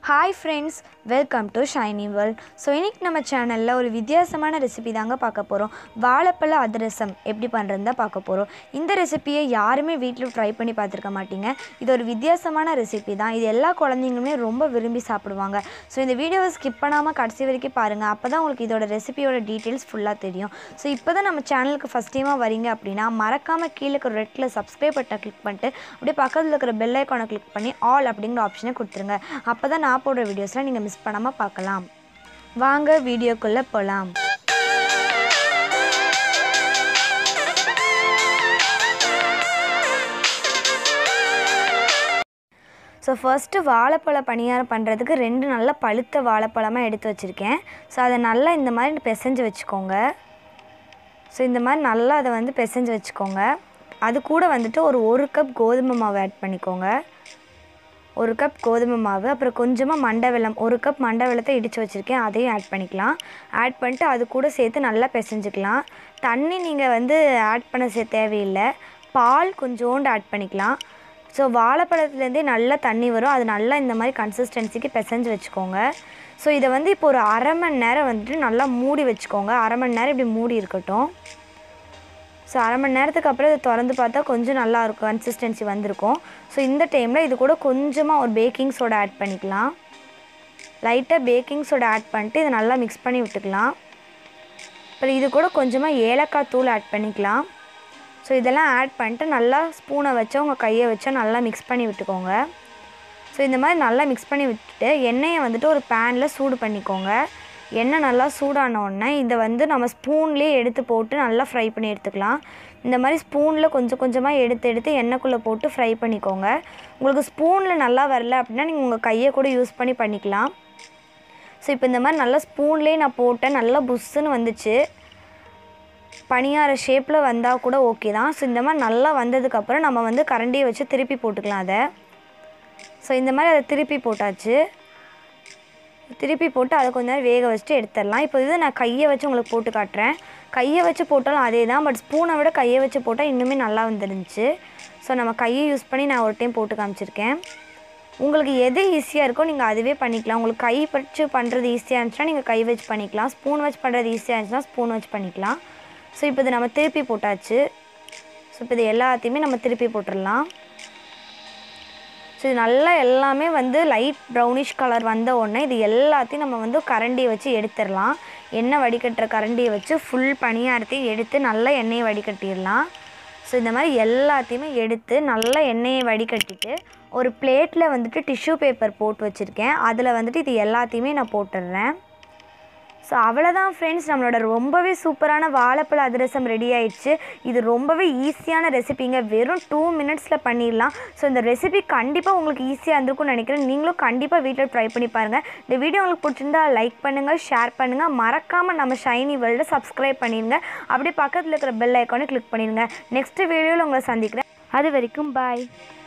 hi friends welcome to shiny world so இன்றைக்கி நம்ம சேனலில் ஒரு வித்தியாசமான ரெசிபி தாங்க பார்க்க போகிறோம் வாழைப்பழ அதிரசம் எப்படி பண்ணுறது தான் பார்க்க போகிறோம் இந்த ரெசிபியை யாருமே வீட்டில் ட்ரை பண்ணி பார்த்துருக்க மாட்டீங்க இது ஒரு வித்தியாசமான ரெசிபி தான் இது எல்லா குழந்தைங்களுமே ரொம்ப விரும்பி சாப்பிடுவாங்க ஸோ இந்த வீடியோவை ஸ்கிப் பண்ணாமல் கடைசி வரைக்கும் பாருங்கள் அப்போ தான் உங்களுக்கு இதோட ரெசிபியோட டீட்டெயில்ஸ் ஃபுல்லாக தெரியும் ஸோ இப்போ தான் நம்ம சேனலுக்கு ஃபஸ்ட் டைமாக வரீங்க அப்படின்னா மறக்காமல் கீழே இருக்கிற ரெட்டில் சப்ஸ்கிரைப் பட்டனை கிளிக் பண்ணிட்டு அப்படியே பக்கத்தில் இருக்கிற பெல் ஐக்கானை கிளிக் பண்ணி ஆல் அப்படிங்கிற ஆப்ஷனை கொடுத்துருங்க அப்போ தான் நான் போடுற வீடியோஸ்லாம் நீங்கள் மிஸ் பண்ணாமல் பார்க்கலாம் வாங்க வீடியோக்குள்ளே போகலாம் ஸோ ஃபர்ஸ்ட்டு வாழைப்பழ பணியாரம் பண்ணுறதுக்கு ரெண்டு நல்ல பழுத்த வாழைப்பழமாக எடுத்து வச்சுருக்கேன் ஸோ அதை நல்லா இந்த மாதிரி பிசைஞ்சு வச்சுக்கோங்க ஸோ இந்த மாதிரி நல்லா அதை வந்து பிசைஞ்சு வச்சுக்கோங்க அது கூட வந்துட்டு ஒரு ஒரு கப் கோதுமை மாவு ஆட் பண்ணிக்கோங்க ஒரு கப் கோதுமை மாவு அப்புறம் கொஞ்சமாக மண்டை வெல்லம் ஒரு கப் மண்டை வெல்லத்தை இடித்து வச்சுருக்கேன் அதையும் ஆட் பண்ணிக்கலாம் ஆட் பண்ணிட்டு அது கூட சேர்த்து நல்லா பிசைஞ்சுக்கலாம் தண்ணி நீங்கள் வந்து ஆட் பண்ண சே தேவையில்லை பால் கொஞ்சோண்டு ஆட் பண்ணிக்கலாம் ஸோ வாழைப்பழத்துலேருந்தே நல்லா தண்ணி வரும் அது நல்லா இந்த மாதிரி கன்சிஸ்டன்சிக்கு பிசைஞ்சு வச்சுக்கோங்க ஸோ இதை வந்து இப்போ ஒரு அரை மணி நேரம் வந்துட்டு நல்லா மூடி வச்சுக்கோங்க அரை மணி நேரம் இப்படி மூடி இருக்கட்டும் ஸோ அரை மணி நேரத்துக்கு அப்புறம் இதை திறந்து பார்த்தா கொஞ்சம் நல்லா இருக்கும் கன்சிஸ்டன்சி வந்திருக்கும் ஸோ இந்த டைமில் இது கூட கொஞ்சமாக ஒரு பேக்கிங் சோடா ஆட் பண்ணிக்கலாம் லைட்டாக பேக்கிங் சோடா ஆட் பண்ணிட்டு இதை நல்லா மிக்ஸ் பண்ணி விட்டுக்கலாம் அப்புறம் இது கூட கொஞ்சமாக ஏலக்காய் தூள் ஆட் பண்ணிக்கலாம் ஸோ இதெல்லாம் ஆட் பண்ணிட்டு நல்லா ஸ்பூனை வச்சோ உங்கள் கையை வச்சோ நல்லா மிக்ஸ் பண்ணி விட்டுக்கோங்க ஸோ இந்த மாதிரி நல்லா மிக்ஸ் பண்ணி விட்டுட்டு எண்ணெயை வந்துட்டு ஒரு பேனில் சூடு பண்ணிக்கோங்க எண்ணெய் நல்லா சூடான உடனே இதை வந்து நம்ம ஸ்பூன்லேயே எடுத்து போட்டு நல்லா ஃப்ரை பண்ணி எடுத்துக்கலாம் இந்த மாதிரி ஸ்பூனில் கொஞ்சம் கொஞ்சமாக எடுத்து எடுத்து எண்ணெய்க்குள்ளே போட்டு ஃப்ரை பண்ணிக்கோங்க உங்களுக்கு ஸ்பூனில் நல்லா வரல அப்படின்னா நீங்கள் உங்கள் கையை கூட யூஸ் பண்ணி பண்ணிக்கலாம் ஸோ இப்போ இந்த மாதிரி நல்லா ஸ்பூன்லேயே நான் போட்டேன் நல்லா புஷ்ஷுன்னு வந்துச்சு பணியார ஷேப்பில் வந்தால் கூட ஓகே தான் ஸோ இந்த மாதிரி நல்லா வந்ததுக்கப்புறம் நம்ம வந்து கரண்டியை வச்சு திருப்பி போட்டுக்கலாம் அதை ஸோ இந்த மாதிரி அதை திருப்பி போட்டாச்சு திருப்பி போட்டு அதை கொஞ்ச நேரம் வேக வச்சுட்டு எடுத்துடலாம் இப்போ இது நான் கையை வச்சு உங்களுக்கு போட்டு காட்டுறேன் கையை வச்சு போட்டாலும் அதே தான் பட் ஸ்பூனை விட கையை வச்சு போட்டால் இன்னுமே நல்லா வந்துருந்துச்சு ஸோ நம்ம கையை யூஸ் பண்ணி நான் ஒரு டைம் போட்டு காமிச்சிருக்கேன் உங்களுக்கு எது ஈஸியாக இருக்கோ நீங்கள் அதுவே பண்ணிக்கலாம் உங்களுக்கு கை வச்சு பண்ணுறது ஈஸியாக இருந்துச்சுன்னா நீங்கள் கை வச்சு பண்ணிக்கலாம் ஸ்பூன் வச்சு பண்ணுறது ஈஸியாக இருந்துச்சுன்னா ஸ்பூன் வச்சு பண்ணிக்கலாம் ஸோ இப்போ இது நம்ம திருப்பி போட்டாச்சு ஸோ இப்போ இது எல்லாத்தையுமே நம்ம திருப்பி போட்டுடலாம் ஸோ இது நல்லா எல்லாமே வந்து லைட் ப்ரௌனிஷ் கலர் வந்த உடனே இது எல்லாத்தையும் நம்ம வந்து கரண்டியை வச்சு எடுத்துடலாம் எண்ணெய் வடிகட்டுற கரண்டியை வச்சு ஃபுல் பணியாரத்தையும் எடுத்து நல்லா எண்ணெயை வடிகட்டிடலாம் ஸோ இந்த மாதிரி எல்லாத்தையுமே எடுத்து நல்லா எண்ணெயை வடிகட்டிட்டு ஒரு பிளேட்டில் வந்துட்டு டிஷ்யூ பேப்பர் போட்டு வச்சுருக்கேன் அதில் வந்துட்டு இது எல்லாத்தையுமே நான் போட்டுடுறேன் ஸோ அவ்வளோதான் ஃப்ரெண்ட்ஸ் நம்மளோட ரொம்பவே சூப்பரான வாழைப்பழ அதிரசம் ரெடி ஆயிடுச்சு இது ரொம்பவே ஈஸியான ரெசிபிங்க வெறும் டூ மினிட்ஸில் பண்ணிடலாம் ஸோ இந்த ரெசிபி கண்டிப்பாக உங்களுக்கு ஈஸியாக இருந்திருக்கும்னு நினைக்கிறேன் நீங்களும் கண்டிப்பாக வீட்டில் ட்ரை பண்ணி பாருங்கள் இந்த வீடியோ உங்களுக்கு பிடிச்சிருந்தா லைக் பண்ணுங்கள் ஷேர் பண்ணுங்கள் மறக்காமல் நம்ம ஷைனி வேர்ல்டை சப்ஸ்கிரைப் பண்ணிடுங்க அப்படியே பக்கத்தில் இருக்கிற பெல் ஐக்கானை கிளிக் பண்ணிடுங்க நெக்ஸ்ட் வீடியோவில் உங்களை சந்திக்கிறேன் அது வரைக்கும் பாய்